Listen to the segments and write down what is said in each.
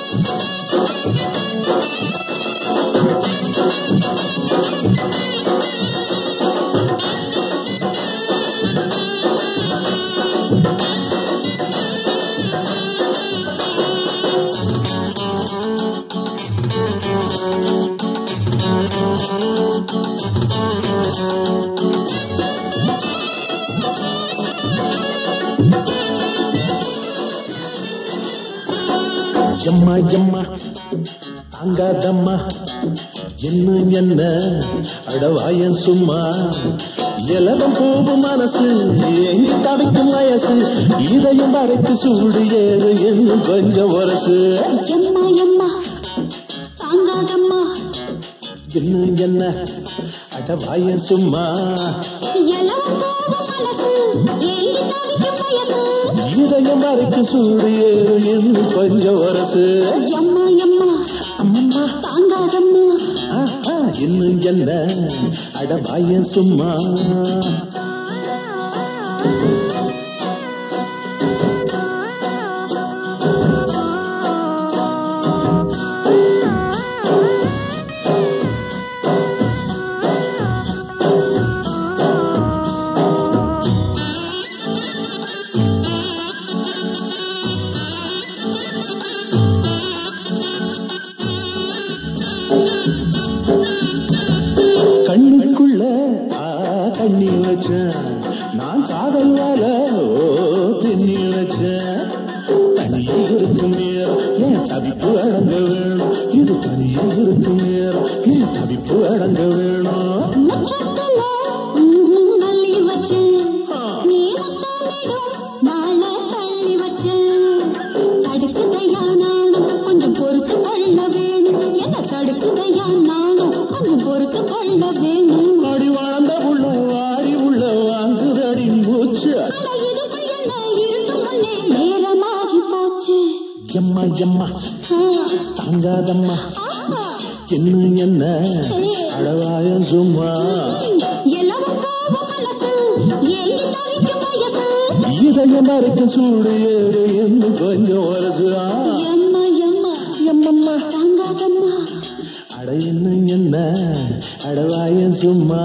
எம்மா எம்மா தாங்காதம்மா இன்னும் என்ன அடவாயன் சும்மா இலவம் போகும் மனசு எங்கி தவிக்கும் வயசு இதயம் வரைக்கு சூடு ஏறு இன்னும் கொஞ்சம் வரசு எம்மா எம்மா தாங்காதம்மா இன்னும் என்ன அடவாயன் சும்மா எல்லாம் போகும் மனசு ஏங்கி தவிக்கும் வயசு இதயம் வரைக்கு சூடு ஏறு இன்னும் கொஞ்சம் வரசு எம்மா எம்மா அம்மம்மா தாங்காதம்மா ஆஹா, இன்னும் என்ன அடவாயன் சும்மா கண்ணுக்குள்ள ஆ கண்ணி வச்சேன் நான் காதல் வாழ ஓ பின்னி வச்சேன் தனியே இருக்கும் நேரம் என் தவிப்பு அடங்க வேணும் இது தனியே இருக்கும் நேரம் என் தவிப்பு அடங்க வேணும் நட்சத்திரல ம்ஹும் அள்ளி வச்சு நீ முத்தமிடும் நாள தள்ளி வச்சு தடுக்குதையா நானும் கொஞ்சம் பொறுத்து கொள்ள வேணும் என்ன தடுக்குதையா நானும் கொஞ்சம் பொறுத்து கொள்ள வேணும் அடி வாழ்ந்த உள்ள வாடி உள்ள வாங்குதடி மூச்சு அட இதுக்குள் என்ன இருட்டும் முன்னே நேரமாகி போச்சு எம்மா எம்மா ஆ, தாங்காதம்மா ஆஹா, இன்னும் என்ன அடவாயம் சும்மா எல்லாம் போகும் மனசு ஏங்கி தவிக்கும் வயசு இதயம் வரைக்கும் சூடு ஏறு இன்னும் கொஞ்சம் வருது ஆ. எம்மா எம்மா எம்மம்மா தாங்காதம்மா அட இன்னும் என்ன அடவாயம் சும்மா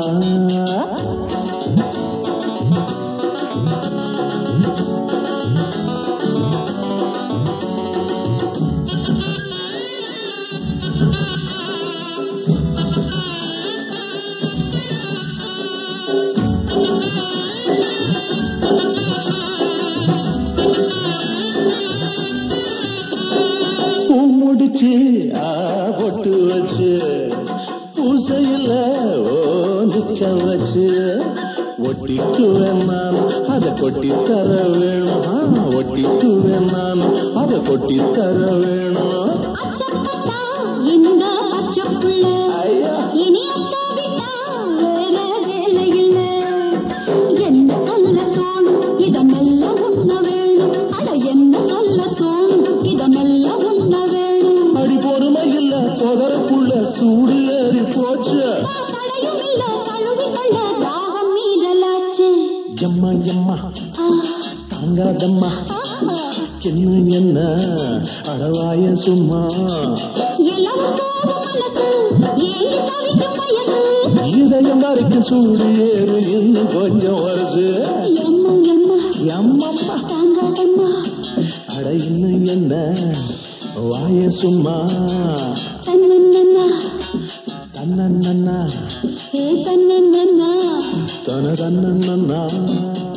பூ முடிச்சு ஆ பொட்டு வச்சு பூசையில ஓ நிக்க வச்சு ஒட்டிக்கு வேணாம் அதை கொட்டி தர வேணும் ஆ, ஒட்டிக்கு வேணாம் அதை கொட்டி தர வேணும் அச்சப்பட்டா இந்த பச்சைப்புள்ள ஐயா இனி அத்தாவிட்டா வேற வேலை இல்ல என்ன சொல்ல தோணும் இத மெல்ல உண்ண வேணும் அட என்ன சொல்ல தோணும் இத மெல்ல உண்ண வேணும் அடி பொறுமை இல்ல புதறக்குள்ள சூடு ஏறி போச்சு தடையும் இல்ல கழுவி கொள்ள தாகம் மீறலாச்சு எம்மா எம்மா ஆ, தாங்காதம்மா ஆஹா, இன்னும் என்ன அடவாய சும்மா எல்லாம் போகும் மனசு ஏங்கி தவிக்கும் வயசு இதயம் வரைக்கும் சூடு ஏறு இன்னும் கொஞ்சம் வருது எம்மா எம்மா எம்மம்மா தாங்காதம்மா அட இன்னும் என்ன வாய சும்மா தன்னன்னா தன்னன்னா ஏ தன்னன்னா தன தன்னன்னா